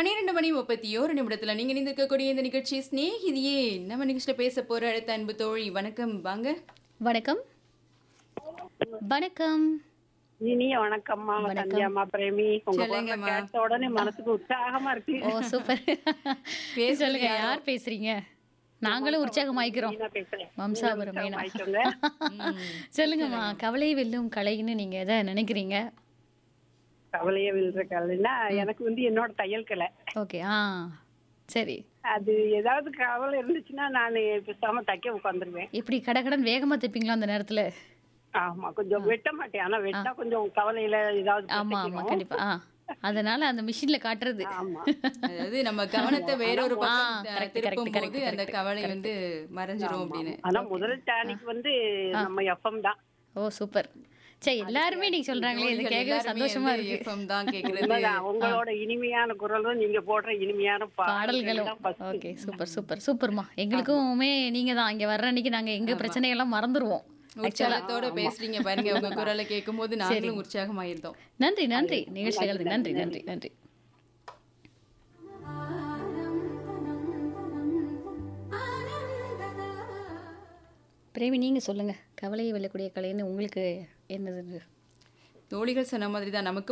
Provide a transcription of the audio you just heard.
பன்னிரெண்டு மணி முப்பத்தி ஓரு நிமிடத்துல நீங்க நிந்திருக்கக்கூடிய இந்த நிகழ்ச்சி ஸ்நேகிதியே நம்ம நிகழ்ச்சியில பேச போற அடுத்த அன்பு தோழி வணக்கம் வாங்க வணக்கம் வணக்கம் இனிய வணக்கம்மா வணக்கம். சந்தியாம்மா பிரேமி உங்க குரலை சொல்லுங்கம்மா. கேட்ட உடனே மனசுக்கு உற்சாகமா இருக்கு ஓ சூப்பர் பேசுறது சொல்லுங்க யாரோ? யார் பேசுறீங்க நாங்களும் உற்சாகமாயிக்கிறோம் மீனா பேசுறேன் வம்சாபுரம் மீனா ஆயிக்கோங்க. சொல்லுங்கம்மா கவலை வெல்லும் கலைன்னு நீங்க எதை நினைக்கிறீங்க கவலையே விழுற கலைன்னா எனக்கு வந்து என்னோட தையல் கலை ஓகே ஆ சரி அது ஏதாவது கவலை இருந்துச்சுன்னா நான் பேசாம தைக்க உட்காந்துருவேன் இப்படி கடகடன் வேகமா தைப்பீங்களா அந்த நேரத்துல ஆமா கொஞ்சம் வெட்ட மாட்டேன் ஆனா வெட்டா கொஞ்சம் கவலையில ஏதாவது ஆமா ஆமா பிரச்சனை கண்டிப்பா ஆ அதனால அந்த மிஷின்ல காட்டுறது ஆமா அதாவது நம்ம கவனத்தை வேறொரு பக்கம் ஆ, correct, திருப்பும் correct, போது correct, அந்த கவலை வந்து மறைஞ்சிரும் அப்படின்னு ஆனா முதல் டானிக் வந்து நம்ம எஃப்எம் தான் ஓ சூப்பர் சரி எல்லாருமே நீங்க சொல்றாங்களே இது தோழிகள் கேட்கவே எல்லாருமே சந்தோஷமா வந்து இருக்கு FM தான் கேக்குறது உண்மைதான். உங்களோட இனிமையான குரலும் நீங்க போடுற இனிமையான பாடல்களும் தான் first. ஓகே சூப்பர் சூப்பர் சூப்பர்மா எங்களுக்குமே நீங்க தான் இங்க வர்ற அன்னைக்கு நாங்க எங்க பிரச்சனையெல்லாம் மறந்துருவோம் உற்சாகத்தோட பேசுறீங்க பாருங்க உங்க குரலை கேட்கும் போது நாங்களும் உற்சாகமாயிருந்தோம் நன்றி நன்றி நிகழ்ச்சிகளுக்கு நன்றி நன்றி நன்றி பிரேமி நீங்க சொல்லுங்க கவலையை வெல்லக்கூடிய கலைன்னு உங்களுக்கு என்னது தோழிகள் சொன்ன மாதிரி தான் நமக்கு